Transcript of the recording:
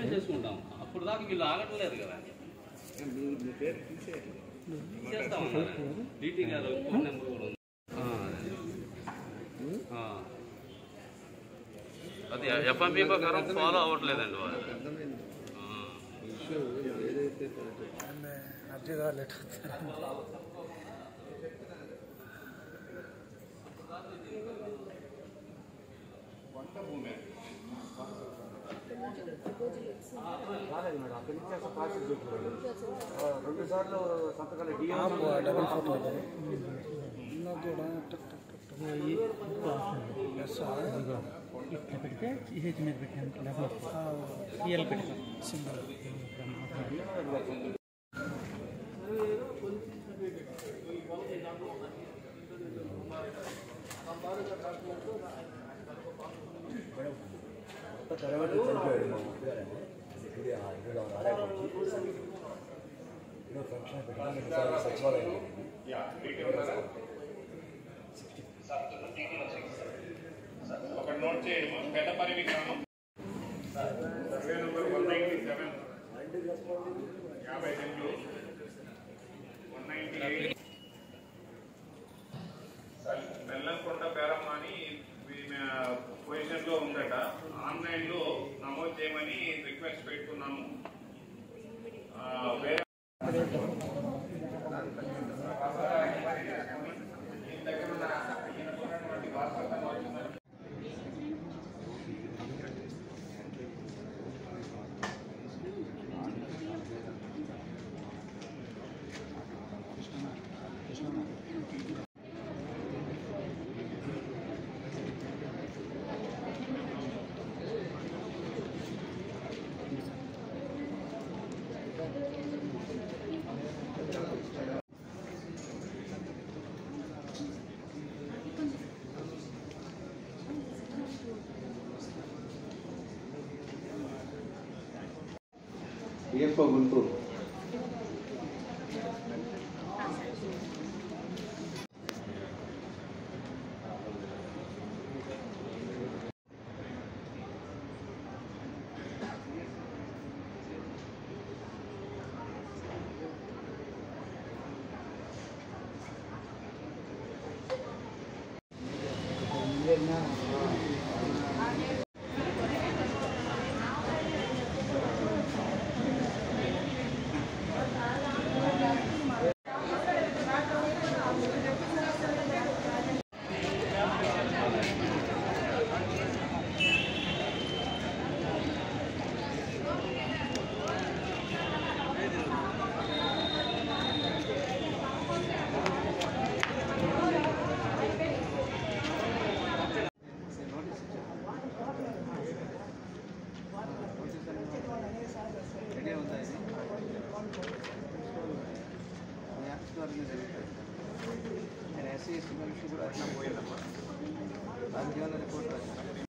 మేమే చేసుకుంటాం అప్పుడు దాకా వీళ్ళు ఆగట్లేదు కదా చేస్తాం డీటీ గారు ఫోన్ నెంబర్ కూడా ఉంది ఆ, ఆ. అది ఎఫ్ఎంపీ ప్రకారం ఫాలో అవ్వట్లేదండి వాళ్ళు ఆ. అర్జీగా లేట్ రాలేదు మేడం అక్కడి నుంచి అసలు ప్రాసెస్ చెప్పారు రెండు సార్లు సంతకాలు డబుల్ ఫోటో నాకు కూడా టక్ టక్ టక్ టక్. Yes sir. ఇట్లా పెడితే సిహెచ్ మీద పెట్టాను లేకపోతే ఇయర్ పెట్టాను సింగిల్ తర్వాత చనిపోయాడు మా ముట్టుగారండి ఇది ఆ ఇరవై ఆరు ఆరేపటి ఈరోజు ఫంక్షన్ పెట్టాను సచివాలయం ఒకటి నోట్ చేయడము పెద్దపల్లి విగ్రహం survey number one ninety seven యాభై రెండు one ninety eight Bellamkonda Beramma అని పొజిషన్ లో ఉందట ఆన్లైన్ లో నమోదు చేయమని రిక్వెస్ట్ పెట్టుకున్నాము ఆ, వేరే డిఎఫ్ఓ గుంటూరు ఎస్సీ ఎస్టీ మనిషి కూడా అట్లా పోయిందమ్మా దానికి ఏమైనా రిపోర్ట్ రాశారా?